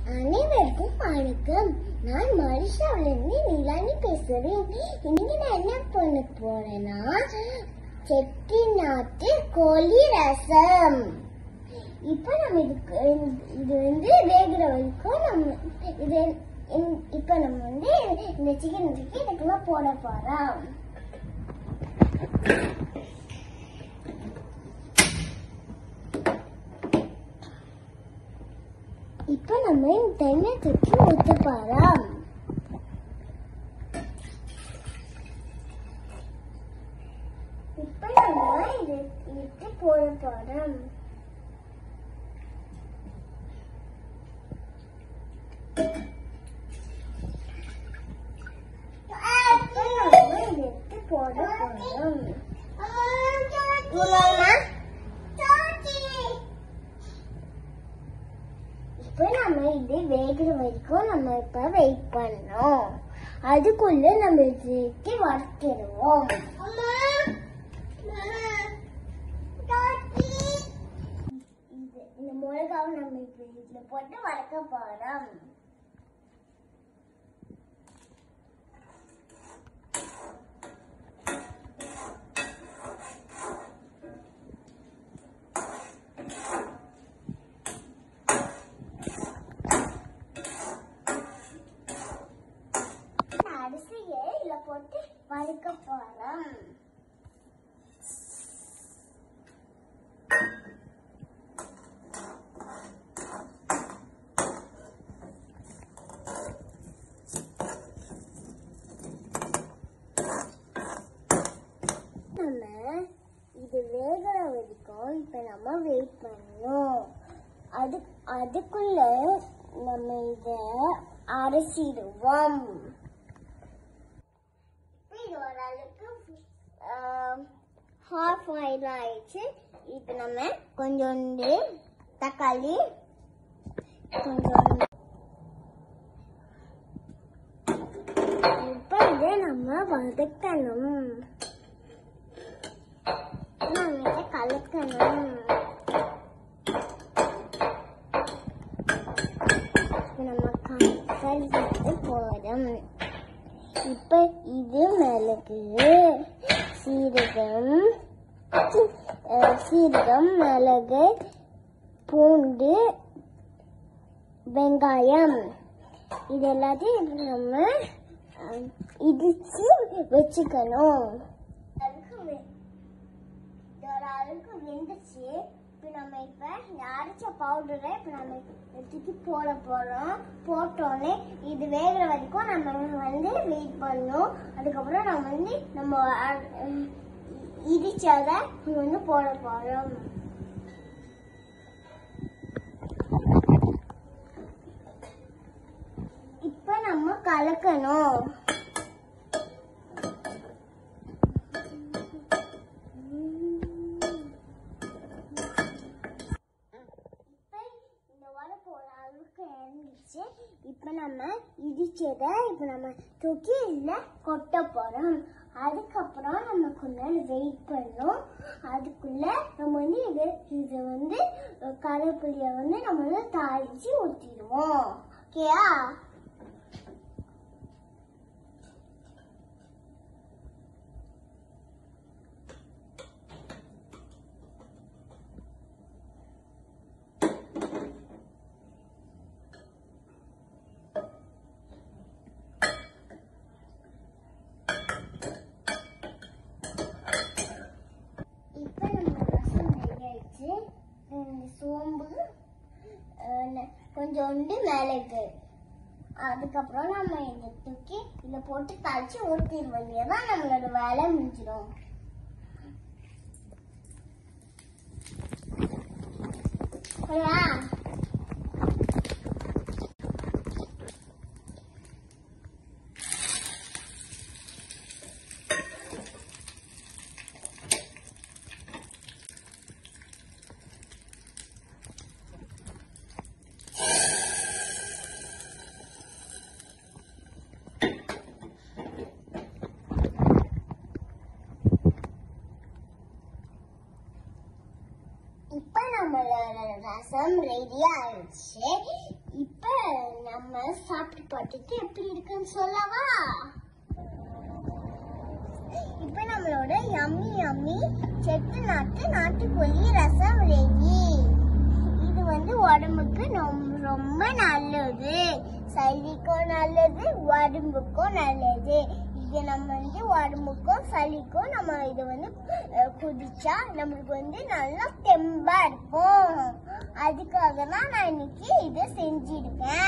அனைவருக்கும் வணக்கம் நான் மரிஷாவிலிருந்து நிலானி பேசுறேன் இன்னைக்கு நான் என்ன பண்ண போறேன்னா செட்டிநாட்டு கோழி ரசம் இப்போ நம்ம இதுக்கு இது வந்து வேகிற வரைக்கும் நம்ம இது இந்த- இப்போ நம்ம வந்து இந்த சிக்கன் தூக்கி இதுக்குள்ள போட போறோம் இப்போ நம்ம இந்த தண்ணீர் தூக்கி ஊற்ற போறோம் இப்போ நம்ம இது இட்டு போட போறோம் இப்போ நம்ம இது எடுத்து போட போறோம் இவ்வளவுனா? இப்போ நம்ம இது வேகிற வரைக்கும் நம்ம இப்ப வெயிட் பண்ணோம் அதுக்குள்ள நம்ம இது வறுத்துருவோம் இது இந்த மிளகாவை நம்ம இப்ப இதுல போட்டு வறுக்க போறோம் இந்த அரிசியை இதுல போட்டு வறுக்க போறோம் நம்ம இது வேகிற வரைக்கும் இப்ப நம்ம வெயிட் பண்ணணும் அது அதுக்குள்ள நம்ம இத அரைச்சிடுவோம் இப்ப இது ஓரளவுக்கு ஹாஃப் ஆயில் ஆயிடுச்சு இப்ப நம்ம கொஞ்சோண்டு தக்காளி கொஞ்சோண்டு இப்ப இதை நம்ம வதக்கணும் நம்ம இதை கலக்கணும் இப்ப நம்ம கலக்கிட்டு போறோம் இப்ப இது மிளகு சீரகம் அஹ், சீரகம் மிளகு பூண்டு வெங்காயம் இது எல்லாத்தையும் நம்ம அஹ், இடிச்சு வச்சுக்கணும் அதுக்கு வே- இது ஒரு அளவுக்கு வெந்துச்சு இப்போ நம்ம இப்போ இந்த அரைச்ச பவுடரை இப்போ நம்ம தூக்கி போட போகிறோம் போட்டோன்னே இது வேகிற வரைக்கும் நம்ம வந்து வெயிட் பண்ணணும் அதுக்கப்புறம் நம்ம வந்து நம்ம அ- உம் இடிச்சதை இங்க வந்து போட போகிறோம் இப்போ நம்ம கலக்கணும் இப்ப இந்த உரப்பு ஒரு அளவுக்கு இறங்கிச்சு இப்ப நம்ம இடிச்சதை இப்ப நம்ம தூக்கி இதுல கொட்ட போறோம் அதுக்கப்புறம் நம்ம கொஞ்ச நேரம் வெயிட் பண்ணோம் அதுக்குள்ள நம்ம வந்து இது இது வந்து கருவேப்பிலைய வந்து நம்ம வந்து தாளிச்சு ஊத்திடுவோம் ஓகேயா இப்போ நம்ம ரசம் ரெடி ஆயிடுச்சு இந்த சோம்பு அஹ், ந- கொஞ்சோண்டு மிளகு அதுக்கப்புறம் நம்ம இதை தூக்கி இதில் போட்டு தாளிச்சு ஊற்றிட வேண்டியதான் நம்மளோட வேலை முடிஞ்சிடும் சரியா? இப்போ நம்மளோட ரசம் ரெடி போட்டுட்டு எப்படி இருக்குன்னு சொல்லவா இப்ப நம்மளோட யம்மி யம்மி செட்டு நாட்டு நாட்டுக்கோழி ரசம் ரெடி இது வந்து உடம்புக்கு ரொம்ப ரொம்ப நல்லது சளிக்கும் நல்லது உடம்புக்கும் நல்லது இது நம்ம வந்து உடம்புக்கும் சளிக்கும் நம்ம இது வந்து அஹ், குடிச்சா நம்மளுக்கு வந்து நல்லா தெம்பா இருக்கும் அதுக்காக தான் நான் இன்னைக்கு இதை செஞ்சிருக்கேன்